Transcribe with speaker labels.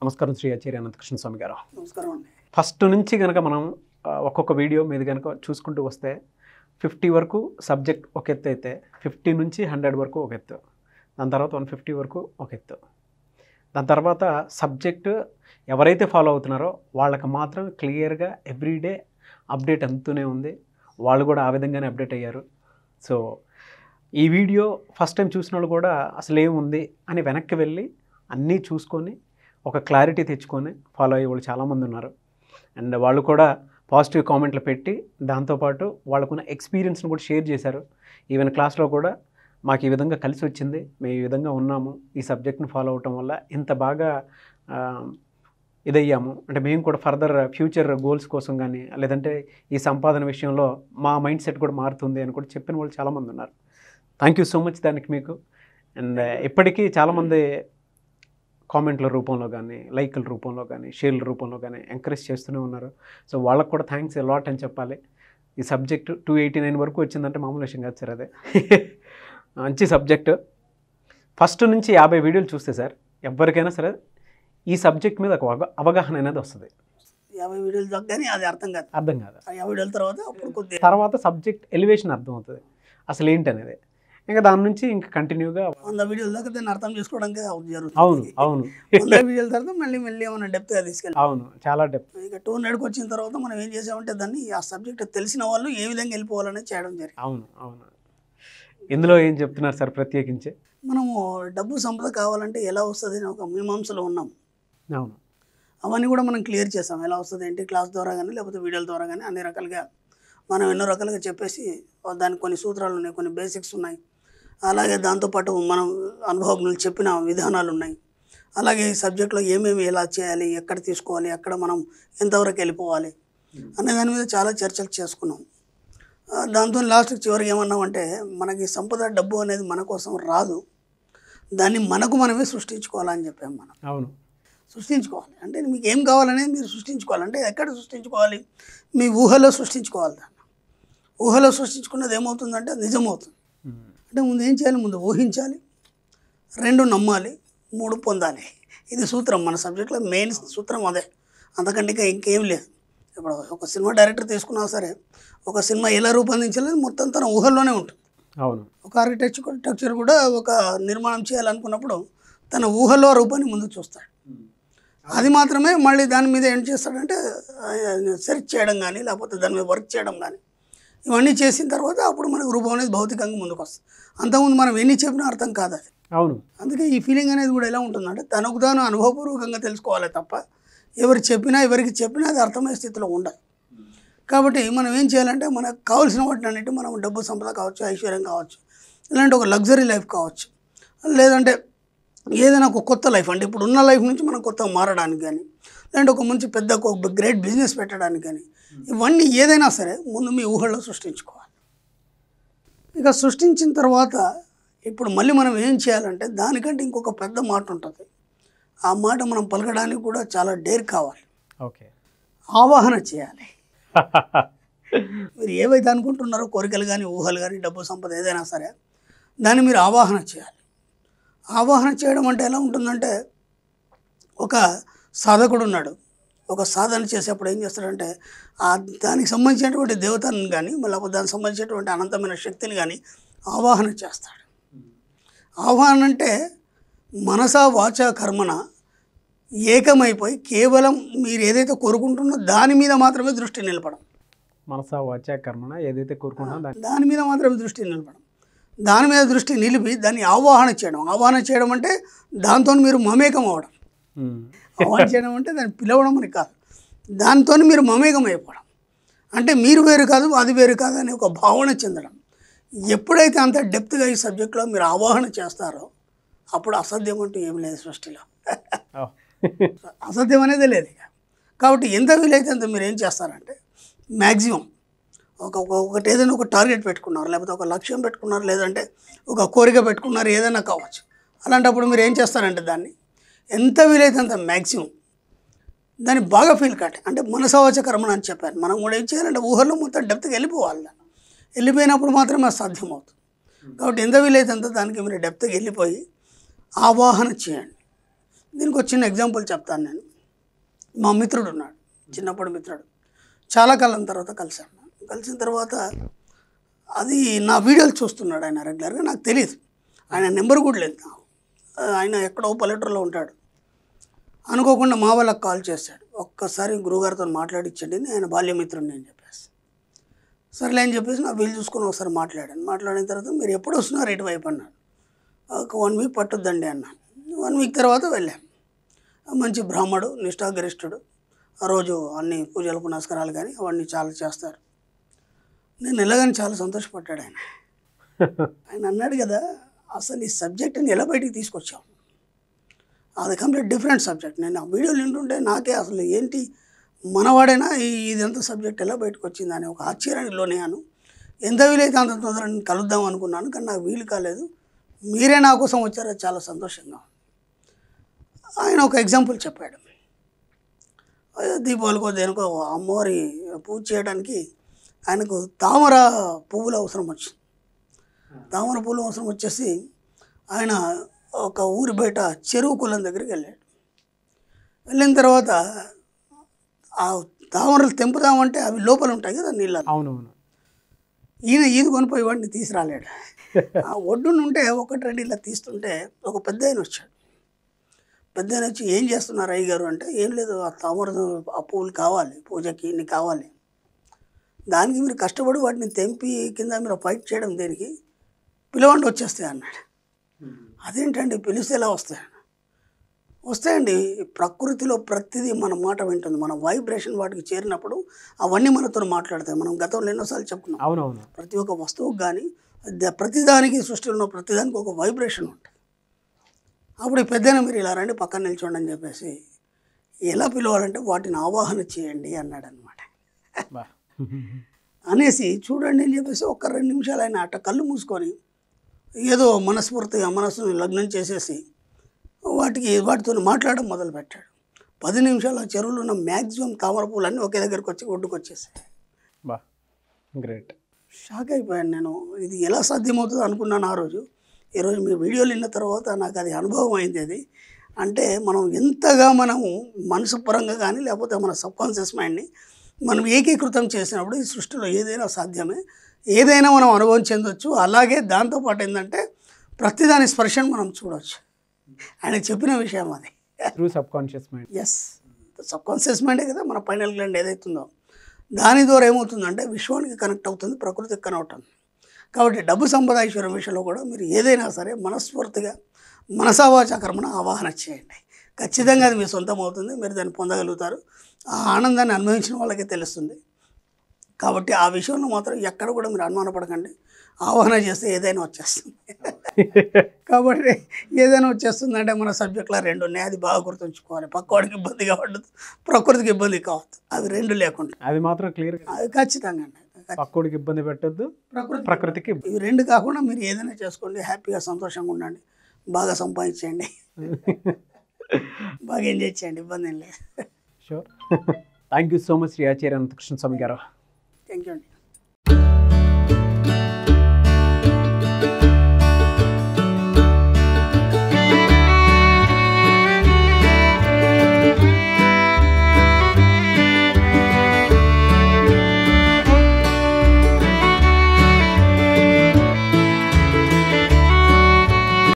Speaker 1: నమస్కారం శ్రీ ఆచార్య అనంతకృష్ణ స్వామి గారు
Speaker 2: నమస్కారం అండి
Speaker 1: ఫస్ట్ నుంచి కనుక మనం ఆ, ఒక్కొక్క వీడియో మీద కనుక చూసుకుంటూ వస్తే ఫిఫ్టీ వరకు సబ్జెక్ట్ ఒక ఎత్తు అయితే ఫిఫ్టీ నుంచి హండ్రెడ్ వరకు ఒక ఎత్తు దాని తర్వాత వన్ ఫిఫ్టీ వరకు ఒక ఎత్తు దాని తర్వాత సబ్జెక్ట్ ఎవరైతే ఫాలో అవుతున్నారో వాళ్ళకి మాత్రం క్లియర్గా ఎవ్రీడే అప్డేట్ అందుతూనే ఉంది వాళ్ళు కూడా ఆ విధంగానే అప్డేట్ అయ్యారు సో ఈ వీడియో ఫస్ట్ టైం చూసిన వాళ్ళు కూడా అసలు ఏముంది అని వెనక్కి వెళ్ళి అన్నీ చూసుకొని ఒక క్లారిటీ తెచ్చుకొని ఫాలో అయ్యే వాళ్ళు చాలామంది ఉన్నారు అండ్ వాళ్ళు కూడా పాజిటివ్ కామెంట్లు పెట్టి దాంతోపాటు వాళ్ళకున్న ఎక్స్పీరియన్స్ని కూడా షేర్ చేశారు ఈవెన్ క్లాస్లో కూడా మాకు ఈ విధంగా కలిసి వచ్చింది మేము ఈ విధంగా ఉన్నాము ఈ సబ్జెక్ట్ని ఫాలో అవటం వల్ల ఇంత బాగా ఆ, ఇదయ్యాము అంటే మేము కూడా ఫర్దర్ ఫ్యూచర్ గోల్స్ కోసం కానీ లేదంటే ఈ సంపాదన విషయంలో మా మైండ్ సెట్ కూడా మారుతుంది అని కూడా చెప్పిన వాళ్ళు చాలామంది ఉన్నారు థ్యాంక్ యూ సో మచ్ దానికి మీకు అండ్ ఇప్పటికీ చాలామంది కామెంట్ల రూపంలో కానీ లైక్ల రూపంలో కానీ షేర్ల రూపంలో కానీ ఎంకరేజ్ చేస్తూనే ఉన్నారు సో వాళ్ళకు కూడా థ్యాంక్స్ లాట్ అని చెప్పాలి ఈ సబ్జెక్ట్ టూ ఎయిటీ నైన్ వరకు వచ్చిందంటే మామూలు విషయం కాదు సార్ అదే మంచి సబ్జెక్టు ఫస్ట్ నుంచి యాభై వీడియోలు చూస్తే సార్ ఎవరికైనా సరే ఈ సబ్జెక్ట్ మీద ఒక అవగా- అవగాహన అనేది వస్తుంది
Speaker 2: యాభై వీడియోలు దగ్గరని అది అర్థం కాదు
Speaker 1: అర్థం కాదు
Speaker 2: ఆ యాభై వీడియోల తర్వాత అప్పుడు కొద్దిగా
Speaker 1: తర్వాత సబ్జెక్ట్ ఎలివేషన్ అర్థం అవుతుంది అసలు ఏంటి అనేది ఇంకా దాని నుంచి ఇంకా కంటిన్యూగా
Speaker 2: వంద వీడియోల దాకా దాన్ని అర్థం చేసుకోవడానికి జరుగుతుంది
Speaker 1: అవును అవును
Speaker 2: వంద వీడియోల తర్వాత మళ్ళీ మళ్ళీ ఏమైనా డెప్త్గా తీసుకెళ్ళి
Speaker 1: అవును చాలా డెప్త్
Speaker 2: ఇక టూ హండ్రెడ్కి వచ్చిన తర్వాత మనం ఏం చేసామంటే దాన్ని ఆ సబ్జెక్ట్ తెలిసిన వాళ్ళు ఏ విధంగా వెళ్ళిపోవాలని చేయడం జరిగింది
Speaker 1: అవును అవును ఇందులో ఏం చెప్తున్నారు సార్ ప్రత్యేకించి
Speaker 2: మనము డబ్బు సంపద కావాలంటే ఎలా వస్తుంది అని ఒక మీమాంసలో ఉన్నాం
Speaker 1: అవును
Speaker 2: అవన్నీ కూడా మనం క్లియర్ చేసాం ఎలా వస్తుంది ఏంటి క్లాస్ ద్వారా కానీ లేకపోతే వీడియోల ద్వారా కానీ అన్ని రకాలుగా మనం ఎన్నో రకాలుగా చెప్పేసి దానికి కొన్ని సూత్రాలు ఉన్నాయి కొన్ని బేసిక్స్ ఉన్నాయి అలాగే దాంతోపాటు మనం అనుభవజ్ఞులు చెప్పిన విధానాలు ఉన్నాయి అలాగే ఈ సబ్జెక్ట్లో ఏమేమి ఎలా చేయాలి ఎక్కడ తీసుకోవాలి ఎక్కడ మనం ఎంతవరకు వెళ్ళిపోవాలి అనే దాని మీద చాలా చర్చలు చేసుకున్నాం ఆ, దాంతో లాస్ట్ చివరికి ఏమన్నామంటే మనకి సంపద డబ్బు అనేది మన కోసం రాదు దాన్ని మనకు మనమే సృష్టించుకోవాలని చెప్పాం మనం
Speaker 1: అవును
Speaker 2: సృష్టించుకోవాలి అంటే మీకు ఏం కావాలనేది మీరు సృష్టించుకోవాలి అంటే ఎక్కడ సృష్టించుకోవాలి మీ ఊహలో సృష్టించుకోవాలి దాన్ని ఊహలో సృష్టించుకున్నది ఏమవుతుందంటే అది నిజమవుతుంది
Speaker 1: ఉమ్.
Speaker 2: అంటే ముందు ఏం చేయాలి ముందు ఊహించాలి రెండు నమ్మాలి మూడు పొందాలి ఇది సూత్రం మన సబ్జెక్ట్లో మెయిన్ సూత్రం అదే అంతకంటే ఇంకా ఇంకేం లేదు ఇప్పుడు ఒక సినిమా డైరెక్టర్ తీసుకున్నా సరే ఒక సినిమా ఎలా రూపొందించాలి మొత్తం తన ఊహల్లోనే ఉంటుంది
Speaker 1: అవును
Speaker 2: ఒక ఆర్కిటెక్చర్ టెక్చర్ కూడా ఒక నిర్మాణం చేయాలనుకున్నప్పుడు తన ఊహలో ఆ రూపాన్ని ముందు చూస్తాడు అది మాత్రమే మళ్ళీ దాని మీద ఏం చేస్తాడంటే సెర్చ్ చేయడం కానీ లేకపోతే దాని మీద వర్క్ చేయడం కానీ ఇవన్నీ చేసిన తర్వాత అప్పుడు మనకు రూపం అనేది భౌతికంగా ముందుకు వస్తుంది అంతకుముందు మనం ఎన్ని చెప్పినా అర్థం కాదు అది
Speaker 1: అవును
Speaker 2: అందుకే ఈ ఫీలింగ్ అనేది కూడా ఎలా ఉంటుందంటే తనకు తాను అనుభవపూర్వకంగా తెలుసుకోవాలి తప్ప ఎవరు చెప్పినా ఎవరికి చెప్పినా అది అర్థమయ్యే స్థితిలో ఉండదు కాబట్టి మనం ఏం చేయాలంటే మనకు కావాల్సిన వాటిని అన్నిటి మనం డబ్బు సంపద కావచ్చు ఐశ్వర్యం కావచ్చు ఇలాంటి ఒక లగ్జరీ లైఫ్ కావచ్చు లేదంటే ఏదైనా ఒక కొత్త లైఫ్ అంటే ఇప్పుడు ఉన్న లైఫ్ నుంచి మనం కొత్తగా మారడానికి కానీ లేదంటే ఒక మంచి పెద్ద ఒక గ్రేట్ బిజినెస్ పెట్టడానికి కానీ ఇవన్నీ ఏదైనా సరే ముందు మీ ఊహల్లో సృష్టించుకోవాలి ఇక సృష్టించిన తర్వాత ఇప్పుడు మళ్ళీ మనం ఏం చేయాలంటే దానికంటే ఇంకొక పెద్ద మాట ఉంటుంది ఆ మాట మనం పలకడానికి కూడా చాలా డేర్ కావాలి
Speaker 1: ఓకే
Speaker 2: ఆవాహన చేయాలి మీరు ఏవైతే అనుకుంటున్నారో కోరికలు కానీ ఊహలు కానీ డబ్బు సంపద ఏదైనా సరే దాన్ని మీరు ఆవాహన చేయాలి ఆవాహన చేయడం అంటే ఎలా ఉంటుందంటే ఒక సాధకుడు ఉన్నాడు ఒక సాధన చేసేప్పుడు ఏం చేస్తాడంటే ఆ దానికి సంబంధించినటువంటి దేవతను కానీ లేకపోతే దానికి సంబంధించినటువంటి అనంతమైన శక్తిని కానీ ఆవాహన చేస్తాడు ఆవాహన అంటే మనస వాచ కర్మన ఏకమైపోయి కేవలం మీరు ఏదైతే కోరుకుంటున్నో దాని మీద మాత్రమే దృష్టి నిలపడం
Speaker 1: మనసా వాచా కర్మణ ఏదైతే కోరుకున్నా దాన్ని
Speaker 2: దాని మీద మాత్రమే దృష్టి నిలపడం దాని మీద దృష్టి నిలిపి దాన్ని ఆవాహన చేయడం ఆవాహన చేయడం అంటే దాంతో మీరు మమేకం అవ్వడం
Speaker 1: ఉమ్.
Speaker 2: ఆవాహన చేయడం అంటే దాన్ని పిలవడం అని కాదు దాంతో మీరు మమేకం అయిపోవడం అంటే మీరు వేరు కాదు అది వేరు కాదు అనే ఒక భావన చెందడం ఎప్పుడైతే అంత డెప్త్గా ఈ సబ్జెక్ట్లో మీరు ఆవాహన చేస్తారో అప్పుడు అసాధ్యం అంటూ ఏం లేదు సృష్టిలో
Speaker 1: ఓ.
Speaker 2: అసాధ్యం అనేది లేదు ఇక కాబట్టి ఎంత వీలైతే అంత మీరు ఏం చేస్తారంటే మ్యాక్సిమం ఒక ఒక- ఒకటి ఏదైనా ఒక టార్గెట్ పెట్టుకున్నారు లేకపోతే ఒక లక్ష్యం పెట్టుకున్నారు లేదంటే ఒక కోరిక పెట్టుకున్నారు ఏదైనా కావచ్చు అలాంటప్పుడు మీరు ఏం చేస్తారంటే దాన్ని ఎంత వీలైతే అంత మ్యాక్సిమం దాన్ని బాగా ఫీల్ కట్టే అంటే మనసవాచ కర్మణ అని చెప్పాను మనం కూడా ఏం చేయాలంటే ఊహల్లో మొత్తం డెప్త్కి వెళ్ళిపోవాలి దాన్ని వెళ్ళిపోయినప్పుడు మాత్రమే అది సాధ్యమవుతుంది కాబట్టి ఎంత వీలైతే అంత దానికి మీరు డెప్త్కి వెళ్ళిపోయి ఆవాహన చేయండి దీనికి ఒక చిన్న ఎగ్జాంపుల్ చెప్తాను నేను మా మిత్రుడు ఉన్నాడు చిన్నప్పుడు మిత్రుడు చాలా కాలం తర్వాత కలిసాను కలిసిన తర్వాత అది నా వీడియోలు చూస్తున్నాడు ఆయన రెగ్యులర్గా నాకు తెలియదు ఆయన నెంబర్ కూడా లేదు నాకు. ఆయన ఎక్కడో పల్లెటూరులో ఉంటాడు అనుకోకుండా మా వాళ్ళకి కాల్ చేశాడు ఒక్కసారి గురువుగారితో మాట్లాడిచ్చండి ఆయన బాల్యమిత్రుడిని అని చెప్పేసి సర్లే అని చెప్పేసి నా వీలు చూసుకొని ఒకసారి మాట్లాడాను మాట్లాడిన తర్వాత మీరు ఎప్పుడు వస్తున్నారు ఇటువైపు అన్నాడు ఒక వన్ వీక్ పట్టుద్దండి అన్నాను వన్ వీక్ తర్వాత వెళ్ళాం మంచి బ్రాహ్మడు నిష్ఠాగరిష్ఠుడు ఆ రోజు అన్ని పూజలు పునస్కారాలు కానీ అవన్నీ చాలా చేస్తారు నేను వెళ్ళగానే చాలా సంతోషపడ్డాడు ఆయన ఆయన అన్నాడు కదా అసలు ఈ సబ్జెక్ట్ని ఎలా బయటికి తీసుకొచ్చాం అది కంప్లీట్ డిఫరెంట్ సబ్జెక్ట్ నేను ఆ వీడియోలు వింటుంటే నాకే అసలు ఏంటి మనవాడైనా ఈ ఇదంతా సబ్జెక్ట్ ఎలా బయటకు వచ్చింది అని ఒక ఆశ్చర్యానికి లోనేయాను ఎంత వీలైతే అంత తొందరగా నేను కలుద్దాం అనుకున్నాను కానీ నాకు వీలు కాలేదు మీరే నా కోసం వచ్చారో చాలా సంతోషంగా ఉంది. ఆయన ఒక ఎగ్జాంపుల్ చెప్పాడు అదే దీపావళికో దేనికో అమ్మవారి పూజ చేయడానికి ఆయనకు తామర పువ్వులు అవసరం వచ్చింది తామర పువ్వులు అవసరం వచ్చేసి ఆయన ఒక ఊరి బయట చెరువు కులం దగ్గరికి వెళ్ళాడు వెళ్ళిన తర్వాత ఆ తామరలు తెంపుదామంటే అవి లోపల ఉంటాయి కదా నీళ్ళ
Speaker 1: అవునవును
Speaker 2: ఈయన ఈది కొనిపోయి వాడిని తీసుకురాలేడు ఆ ఒడ్డున ఉంటే ఒకటి రెండు ఇలా తీస్తుంటే ఒక పెద్ద ఆయన వచ్చాడు పెద్ద ఆయన వచ్చి ఏం చేస్తున్నారు అయ్య గారు అంటే ఏం లేదు ఆ తామర ఆ పువ్వులు కావాలి పూజకి ఇన్ని కావాలి దానికి మీరు కష్టపడి వాటిని తెంపి కింద మీరు ఫైట్ చేయడం దేనికి పిలవండి వచ్చేస్తాయి అన్నాడు అదేంటండి పిలిస్తే ఎలా వస్తాయి వస్తాయండి ప్రకృతిలో ప్రతిదీ మన మాట వింటుంది మన వైబ్రేషన్ వాటికి చేరినప్పుడు అవన్నీ మనతో మాట్లాడతాయి మనం గతంలో ఎన్నోసార్లు చెప్పుకున్నాం
Speaker 1: అవునవును
Speaker 2: ప్రతి ఒక్క వస్తువుకు కానీ ద- ప్రతిదానికి సృష్టిలో ఉన్న ప్రతిదానికి ఒక వైబ్రేషన్ ఉంటుంది అప్పుడు ఈ పెద్దన మీరు ఇలా రండి పక్కన నిల్చోండి అని చెప్పేసి ఎలా పిలవాలంటే వాటిని ఆవాహన చేయండి అన్నాడు అనమాట
Speaker 1: బా
Speaker 2: అనేసి చూడండి అని చెప్పేసి ఒక రెండు నిమిషాలు ఆయన అట్ట కళ్ళు మూసుకొని ఏదో మనస్ఫూర్తిగా మనసుని లగ్నం చేసేసి వాటికి వాటితో మాట్లాడడం మొదలుపెట్టాడు పది నిమిషాలు ఆ చెరువులో ఉన్న మ్యాక్సిమం తామర పూలన్నీ ఒకే దగ్గరికి వచ్చి ఒడ్డుకు వచ్చేసాయి
Speaker 1: బా గ్రేట్
Speaker 2: షాక్ అయిపోయాను నేను ఇది ఎలా సాధ్యమవుతుందో అనుకున్నాను ఆ రోజు ఈరోజు మీ వీడియోలు విన్న తర్వాత నాకు అది అనుభవం అయింది అది అంటే మనం ఎంతగా మనము మనసు పరంగా కానీ లేకపోతే మన సబ్కాన్షియస్ మైండ్ని మనం ఏకీకృతం చేసినప్పుడు ఈ సృష్టిలో ఏదైనా సాధ్యమే ఏదైనా మనం అనుభవం చెందొచ్చు అలాగే దాంతోపాటు ఏంటంటే ప్రతిదాని స్పర్శను మనం చూడవచ్చు ఆయన చెప్పిన విషయం అది
Speaker 1: త్రూ సబ్ కాన్షియస్ మైండ్
Speaker 2: ఎస్ సబ్కాన్షియస్ మైండే కదా మన పైనల్ గ్లాండ్ ఏదైతుందో దాని ద్వారా ఏమవుతుందంటే విశ్వానికి కనెక్ట్ అవుతుంది ప్రకృతికి కనెక్ట్ అవుతుంది కాబట్టి డబ్బు సంపద ఐశ్వర్యం విషయంలో కూడా మీరు ఏదైనా సరే మనస్ఫూర్తిగా మనసావాచ కర్మను ఆవాహన చేయండి ఖచ్చితంగా అది మీ సొంతం అవుతుంది మీరు దాన్ని పొందగలుగుతారు ఆ ఆనందాన్ని అనుభవించిన వాళ్ళకే తెలుస్తుంది కాబట్టి ఆ విషయంలో మాత్రం ఎక్కడ కూడా మీరు అనుమానపడకండి ఆవాహన చేస్తే ఏదైనా వచ్చేస్తుంది కాబట్టి ఏదైనా వచ్చేస్తుంది అంటే మన సబ్జెక్ట్లో రెండు ఉన్నాయి అది బాగా గుర్తుంచుకోవాలి పక్కవాడికి ఇబ్బంది కావద్దు ప్రకృతికి ఇబ్బంది కావద్దు అవి రెండు లేకుండా
Speaker 1: అది మాత్రం క్లియర్
Speaker 2: అవి ఖచ్చితంగా అండి
Speaker 1: పక్కోడికి ఇబ్బంది పెట్టద్దు
Speaker 2: ప్రకృతి
Speaker 1: ప్రకృతికి
Speaker 2: ఇవి రెండు కాకుండా మీరు ఏదైనా చేసుకోండి హ్యాపీగా సంతోషంగా ఉండండి బాగా సంపాదించండి బాగా ఎంజాయ్ చేయండి ఇబ్బంది ఏం లేదు
Speaker 1: sure thank you so much Shri Acharya Anantakrishna Swami గారు
Speaker 2: థ్యాంక్ యూ అండి